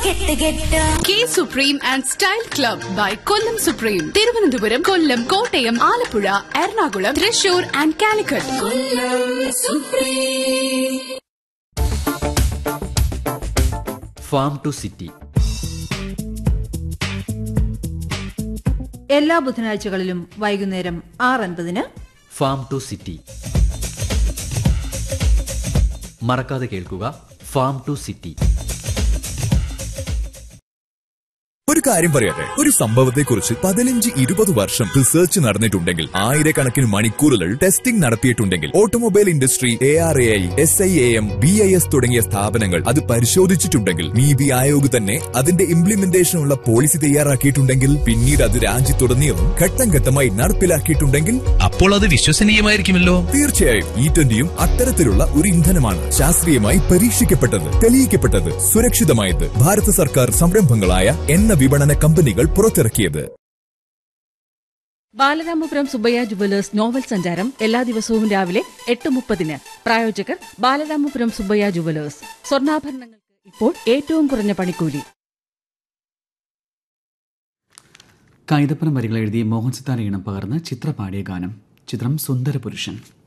കെട്ട് കെട്ട് കെ supreme and style club by Kollam supreme Thiruvananthapuram Kollam Kottayam Alappuzha Ernakulam Thrissur and Calicut farm to city എല്ലാ ബുധനാഴ്ചകളിലും വൈകുന്നേരം ആറ് അൻപതിന് ഫാം ടു സിറ്റി മറക്കാതെ കേൾക്കുക ഫാം ടു സിറ്റി ഒരു കാര്യം പറയട്ടെ ഒരു സംഭവത്തെക്കുറിച്ച് പതിനഞ്ച് ഇരുപത് വർഷം റിസർച്ച് നടന്നിട്ടുണ്ടെങ്കിൽ ആയിരക്കണക്കിന് മണിക്കൂറുകൾ ടെസ്റ്റിംഗ് നടത്തിയിട്ടുണ്ടെങ്കിൽ automobile industry A R A I S I A M B I S തുടങ്ങിയ സ്ഥാപനങ്ങൾ അത് പരിശോധിച്ചിട്ടുണ്ടെങ്കിൽ നീതി ആയോഗ് തന്നെ അതിന്റെ ഇംപ്ലിമെന്റേഷനുള്ള പോളിസി തയ്യാറാക്കിയിട്ടുണ്ടെങ്കിൽ പിന്നീട് അത് രാജ്യത്തുടനീളം ഘട്ടം ഘട്ടമായി നടപ്പിലാക്കിയിട്ടുണ്ടെങ്കിൽ അപ്പോൾ അത് വിശ്വസനീയമായിരിക്കുമല്ലോ തീർച്ചയായും ഇ ട്വന്റിയും അത്തരത്തിലുള്ള ഒരു ഇന്ധനമാണ് ശാസ്ത്രീയമായി പരീക്ഷിക്കപ്പെട്ടത് തെളിയിക്കപ്പെട്ടത് സുരക്ഷിതമായത് ഭാരത സർക്കാർ സംരംഭങ്ങളായ എണ്ണ വിപണന കമ്പനികൾ പുറത്തിറക്കിയത് ബാലരാമപുരം സുബയ്യ ജുവലേഴ്സ് നോവൽ സഞ്ചാരം എല്ലാ ദിവസവും രാവിലെ എട്ട് മുപ്പതിന് പ്രായോജകർ ബാലരാമപുരം സുബയ്യ ജുവലേഴ്സ് സ്വർണ്ണാഭരണങ്ങൾക്ക് ഇപ്പോൾ ഏറ്റവും കുറഞ്ഞ പണിക്കൂലി കൈതപ്പനം വരികൾ എഴുതി മോഹൻ സിത്താര ഈണം പകർന്ന് ചിത്ര പാടിയ ഗാനം ചിത്രം സുന്ദരപുരുഷൻ